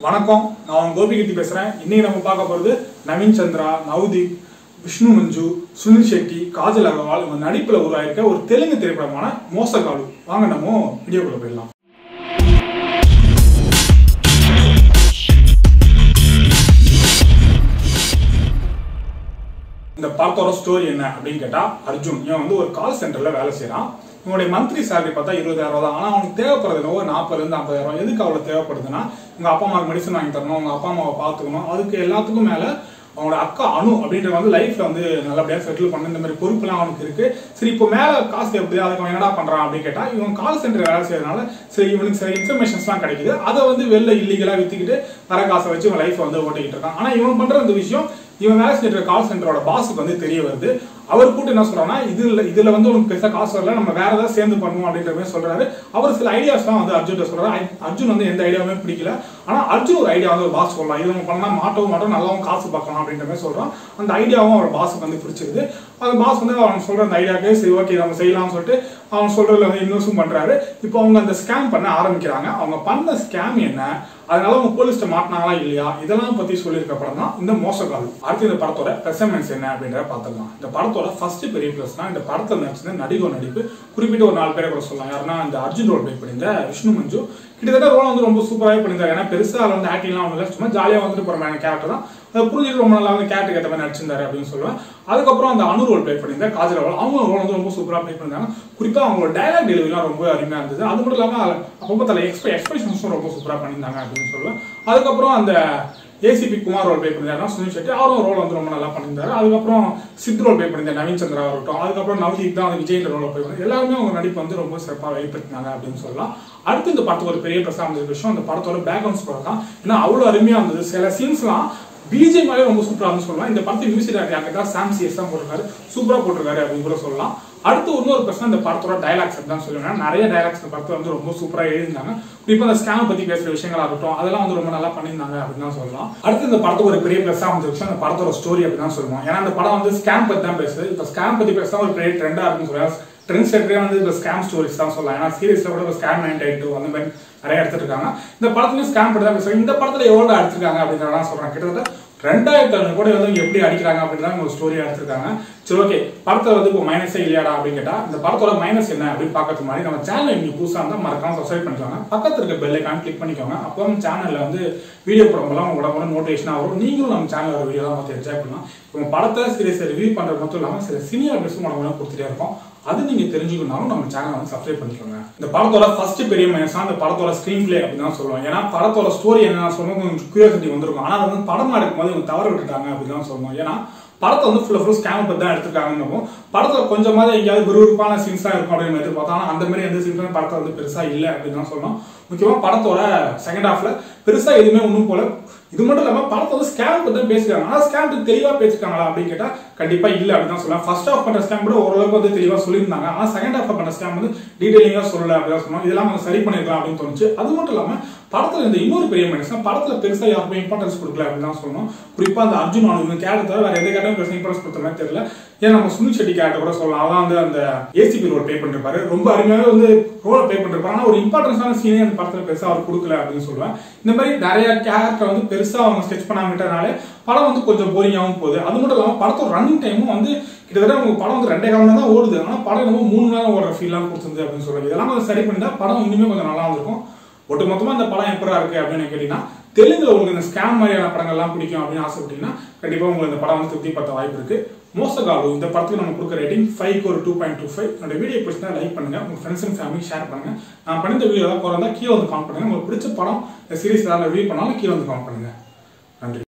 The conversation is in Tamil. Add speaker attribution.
Speaker 1: வணக்கம் நான் உங்க கோபிகீர்த்தி பேசுறேன் இன்னைக்கு நம்ம பார்க்க போறது நவீன் சந்திரா நவ்தீப் விஷ்ணு மஞ்சு சுனில் ஷெட்டி காஜல் அகர்வால் இவங்க நடிப்புல உருவாயிருக்க ஒரு தெலுங்கு திரைப்படமான மோசகாலு வாங்க நம்ம வீடியோக்குள்ள போயிடலாம் இந்த படத்தோட ஸ்டோரி என்ன அப்படின்னு கேட்டா அர்ஜுன் இவன் வந்து ஒரு கால் சென்டர்ல வேலை செய்யறான் இவனுடைய மந்த்லி சேலரி பார்த்தா இருபதாயிரம் ரூபா தான் ஆனா அவனுக்கு தேவைப்படுறது என்னவோ நாற்பதுல இருந்து ஐம்பதாயிரம் எதுக்கு அவ்வளவு தேவைப்படுதுன்னா உங்க அப்பா அம்மாவுக்கு மெடிசன் வாங்கி தரணும் உங்க அப்பா அம்மாவை பாத்துக்கணும் அதுக்கு எல்லாத்துக்கும் மேல அவனோட அக்கா அனு அப்படின்ற வந்து லைஃப்ல வந்து நல்லபடியா செட்டில் பண்ண இந்த மாதிரி பொறுப்புலாம் அவனுக்கு இருக்கு சரி இப்போ மேல காசு எப்படி அதுக்கு அவன் என்னடா பண்றான் அப்படின்னு கேட்டா இவன் கால் சென்டர் வேலை செய்யறதுனால சரி இவனுக்கு சில இன்ஃபர்மேஷன்ஸ்லாம் கிடைக்குது அதை வந்து வெளில இல்லீகலா வித்துக்கிட்டு வர காசை வச்சு இவன் லைஃப் வந்து ஓட்டிக்கிட்டு இருக்கான் ஆனா இவன் பண்ற இந்த விஷயம் இவன் வேலை செய்யற கால் சென்டரோட பாஸுக்கு வந்து தெரிய வருது அவர் கூட்டு என்ன சொல்றாங்கன்னா இதுல இதுல வந்து உனக்கு பெருசா காசு வரல நம்ம வேற ஏதாவது சேர்ந்து பண்ணுவோம் அப்படின்ற மாதிரி சொல்றாரு அவர் சில ஐடியாஸ் தான் வந்து அர்ஜுன் சொல்றாரு ஐ- அர்ஜுன் வந்து எந்த ஐடியாவுமே பிடிக்கல ஆனா அர்ஜுன் ஒரு ஐடியா வந்து ஒரு பாஸ் சொல்லலாம் இது நம்ம பண்ணா மாட்டவும் மாட்டோம் நல்லாவும் காசு பார்க்கலாம் அப்படின்ற மாதிரி சொல்றான் அந்த ஐடியாவும் அவர் பாஸுக்கு வந்து பிடிச்சிருது அந்த பாஸ் வந்து அவன் சொல்ற அந்த ஐடியாவுக்கு சரி ஓகே நம்ம செய்யலாம்னு சொல்லிட்டு அவன் சொல்றதுல வந்து இன்வெஸ்டும் பண்றாரு இப்போ அவங்க அந்த ஸ்கேம் பண்ண ஆரம்பிக்கிறாங்க அவங்க பண்ண ஸ்கேம் என்ன அதனால அவங்க போலீஸ்ட்ட மாட்டினாங்களா இல்லையா இதெல்லாம் பத்தி சொல்லியிருக்க படம் தான் இந்த மோசக்கால் அடுத்து இந்த படத்தோட பெர்சர்மென்ஸ் என்ன அப்படின்றத பார்த்துக்கலாம் இந்த படத்தோட ஃபர்ஸ்ட் பெரிய பிளஸ் தான் இந்த படத்துல நடிச்சிருந்த நடிகர் நடிப்பு குறிப்பிட்ட ஒரு நாலு பேரை கூட சொல்லலாம் யாருன்னா இந்த அர்ஜுன் ரோல் ப்ளே பண்ணியிருந்த விஷ்ணு மஞ்சு கிட்டத்தட்ட ரோல் வந்து ரொம்ப சூப்பராகவே பண்ணியிருந்தாரு ஏன்னா பெருசா அதுல வந்து ஆக்டிங்லாம் ஒன்றும் இல்லை சும்மா ஜாலியாக வந்துட்டு போற மாதிரி கேரக்டர் தான் அதை புரிஞ்சுட்டு ரொம்ப நல்லா வந்து கேரக்டர் ஏற்ற மாதிரி நடிச்சிருந்தாரு அப்படின்னு சொல்லுவேன் அதுக்கப்புறம் அந்த அனு ரோல் ப்ளே பண்ணியிருந்தார் காஜல் ரோல் அவங்க ரோல் வந்து ரொம்ப சூப்பராக ப்ளே பண்ணியிருந்தாங்க குறிப்பாக அவங்களோட டயலாக் டெலிவரிலாம் ரொம்ப அருமையாக இருந்தது அது மட்டும் இல்லாமல் அப்பப்போ தலை எக்ஸ்பெ எக்ஸ்பிரஷன்ஸும் ரொம்ப சூப்பராக பண்ணியிருந்தாங்க அப்படின்னு சொல்லுவேன் அதுக்கப்புறம் அந்த ஏசிபி குமார் ரோல் பே பண்ணியிருந்தாரு சுனில் ஷெட்டி அவரும் ரோல் வந்து ரொம்ப நல்லா பண்ணியிருந்தாரு அதுக்கப்புறம் சித் ரோல் பே பண்ணியிருந்தார் நவீன் சந்திரா இருக்கட்டும் அதுக்கப்புறம் நவதீப் தான் வந்து விஜய் ரோல் பே பண்ணி எல்லாருமே அவங்க நடிப்பு வந்து ரொம்ப சிறப்பாக வெளிப்படுத்தினாங்க அப்படின்னு சொல்லலாம் அடுத்து இந்த படத்துக்கு ஒரு பெரிய பிரசாரம் இருந்த விஷயம் அந்த படத்தோட பேக்ரவுண்ட் ஸ்கோர் தான் ஏன்னா அவ்வளோ அருமையாக இருந்தது சில சீன்ஸ்லாம் பிஜே மேலே ரொம்ப சூப்பராக இருந்து சொல்லலாம் இந்த படத்துக்கு மியூசிக் டேரக்டர் தான் சாம் சிஎஸ் தான் போட்டிருக்காரு சூப்பராக போட்டிருக்காரு அப்படின்னு கூட சொல்லலாம் அடுத்து இன்னொரு பிரச்சனை இந்த படத்தோட டைலாக்ஸ் தான் சொல்லுவேன் நிறைய டைலாக்ஸ் இந்த படத்தை வந்து ரொம்ப சூப்பராக எழுதிருந்தாங்க குறிப்பாக அந்த ஸ்கேம் பத்தி பேசுற விஷயங்களா இருக்கட்டும் அதெல்லாம் வந்து ரொம்ப நல்லா பண்ணியிருந்தாங்க அப்படின்னு தான் சொல்லலாம் அடுத்து இந்த படத்துக்கு ஒரு பெரிய பிளஸ் அமைஞ்ச விஷயம் அந்த படத்தோட ஸ்டோரி அப்படி தான் சொல்லுவோம் ஏன்னா இந்த படம் வந்து ஸ்கேம் பத்தி தான் பேசுது இப்போ ஸ்கேம் பத்தி பேசினா ஒரு பெரிய ட்ரெண்டா இருக்குன்னு சொல்லலாம் ட்ரெண்ட் செட்டரே வந்து இப்போ ஸ்கேம் ஸ்டோரிஸ் தான் சொல்லலாம் ஏன்னா சீரியஸ்ல கூட இப்போ ஸ்கேம் நைன் எயிட் டூ அந்த மாதிரி நிறைய எடுத்துட்டு இருக்காங்க இந்த படத்துலயும் ஸ்கேம் பத்தி தான் பேசுறாங்க இந்த படத்துல எவ்வளவு எடுத்திருக்காங்க அப்படின்றதான் சொல்றேன் கிட்டத்தட்ட ரெண்டாயிரத்தி ஐநூறு கூட வந்து எப்படி அடிக்கிறாங்க அப்படின்னு தான் ஒரு ஸ்டோரியா எடுத்திருக்காங்க சரி ஓகே படத்துல வந்து இப்போ மைனஸே இல்லையாடா அப்படின்னு கேட்டா இந்த படத்தோட மைனஸ் என்ன அப்படின்னு பார்க்கறதுக்கு முன்னாடி நம்ம சேனல் நீங்க புதுசா இருந்தா மறக்காம சப்ஸ்கிரைப் பண்ணிக்கோங்க பக்கத்துல இருக்க பெல் ஐக்கான் கிளிக் பண்ணிக்கோங்க அப்போ சேனல்ல வந்து வீடியோ போடும்போது உங்க உடம்புல நோட்டிஃபிகேஷன் வரும் நீங்களும் நம்ம சேனலோட வீடியோ தான் பார்த்து என்ஜாய் பண்ணலாம் இப்போ படத்தை சீரியஸ் ரிவ்யூ பண்றது மட்டும் இல்லாம சில சீனியர் அப்டேட்ஸும் உடம்புல கொடுத்துட்டே இருக்கோம் அது நீங்க தெரிஞ்சுக்கணும்னாலும் நம்ம சேனலை வந்து சப்ஸ்கிரைப் பண்ணிக்கோங்க இந்த படத்தோட ஃபர்ஸ்ட் பெரிய மைனஸ் இந்த படத்தோட ஸ்கிரீன் பிளே அப்படின்னு தான் சொல்லுவோம் ஏன்னா படத்தோட ஸ்டோரி என்ன சொல்லணும் கொஞ்சம் கியூரியாசிட்டி வந்திருக்கும் ஆனா அது வந்து படம் எடுக்கும்போது இவங்க தவறு விட்டுட்டாங்க அப்படின்னு தான் சொல்லுவோம் ஏன்னா படத்தை வந்து ஃபுல்லா ஃபுல் ஸ்கேம் பத்தி தான் எடுத்திருக்காங்கன்னு படத்துல கொஞ்சமாவது எங்கேயாவது விறுவிறுப்பான சீன்ஸ் தான் இருக்கும் அப்படின்னு எதிர்பார்த்தோம் ஆனா அந்த மாதிரி எந்த சீன்ஸும் படத்தை வந்து பெருசா இல்லை அப்படின்னு தான் சொல்லணும் முக்கியமா படத்தோட செகண்ட் ஹாஃப்ல பெருசா எதுவுமே ஒன்றும் போல இது மட்டும் இல்லாம படத்தை வந்து ஸ்கேம் பத்தி தான் பேசிருக்காங்க ஆனா ஸ்கேம் பத்தி தெளிவா பேசிருக்காங்களா அப்படின்னு கேட்டா கண்டிப்பா இல்ல அப்படின்னு தான் சொல்லலாம் ஃபர்ஸ்ட் ஹாஃப் பண்ண ஸ்கேம் கூட ஓரளவுக்கு வந்து தெளிவா சொல்லியிருந்தாங்க ஆனா செகண்ட் ஹாஃப் பண்ண ஸ்கேம் வந்து டீடைலிங்கா சொல்லல அப்படின்னு சொன்னோம் இதெல்லாம் அவங்க சரி பண்ணிருக்கலாம் அப்படின்னு தோணுச்சு அது மட்டும் இல்லாம படத்துல இந்த இன்னொரு பெரிய மனுஷன் படத்துல பெருசா யாருக்குமே இம்பார்ட்டன்ஸ் கொடுக்கல அப்படின்னு தான் சொல்லணும் குறிப்பா அந்த அர்ஜுன் அவனுக்கு கேரக்டர் தவிர வேற எந்த கேரக்டரும் பெருசா இம்பார்ட்டன்ஸ் கொடுத்த மாதிரி தெரியல ஏன் நம்ம சுனில் செட்டி கேரக்டர் கூட சொல்லலாம் அதான் வந்து அந்த ஏசிபி ரோல் பே பண்ணிருப்பாரு ரொம்ப அருமையாவே வந்து ரோல் பே பண்ணிருப்பாரு ஆனா ஒரு இம்பார்ட்டன்ஸான சீனே அந்த படத்துல பெருசா அவர் கொடுக்கல அப்படின்னு சொல்லுவேன் இந்த மாதிரி நிறைய கேரக்டர் வந்து பெருசா அவங்க ஸ்கெச் பண்ணாம விட்டனாலே படம் வந்து கொஞ்சம் போரிங்காகவும் போகுது அது மட்டும் இல்லாம படத்தோட ரன்னிங் டைமும் வந்து கிட்டத்தட்ட உங்க படம் வந்து ரெண்டே காலம் தான் ஓடுது ஆனா படம் ரொம்ப மூணு நேரம் ஓடுற ஃபீல்லாம் கொடுத்துருது அப்படின்னு சொல்லுவாங்க இதெல்லாம் கொஞ்சம் சரி பண்ணிட்டா படம் இன்னுமே கொஞ்சம் நல்லா இருந்திருக்கும் ஒட்டு மொத்தமா இந்த படம் எப்படா இருக்கு அப்படின்னு கேட்டீங்கன்னா தெலுங்குல உங்களுக்கு இந்த ஸ்கேம் மாதிரியான படங்கள்லாம் பிடிக்கும் அப்படின்னு ஆசைப்பட்டீங்கன்னா கண்டிப்பா உங்களுக்கு இந்த படம் வந்து திருப்தி பார்த்த வாய்ப்பு இருக்கு மோசகாலு இந்த படத்துக்கு நம்ம கொடுக்குற ரேட்டிங் ஃபைவ் ஒரு டூ பாயிண்ட் டூ ஃபைவ் என்னோட வீடியோ பிடிச்சினா லைக் பண்ணுங்க உங்க ஃப்ரெண்ட்ஸ் அண்ட் ஃபேமிலி ஷேர் பண்ணுங்க நான் பண்ணித்த வீடியோ ஏதாவது குறைந்தா கீழே வந்து காமெண்ட் பண்ணுங்க உங்களுக்கு பிடிச்ச படம் இந்த சீரிஸ் ஏதாவது ரிவ்யூ பண்ணாலும் கீழே வந்து காமெண்ட் பண்ணுங்க நன்றி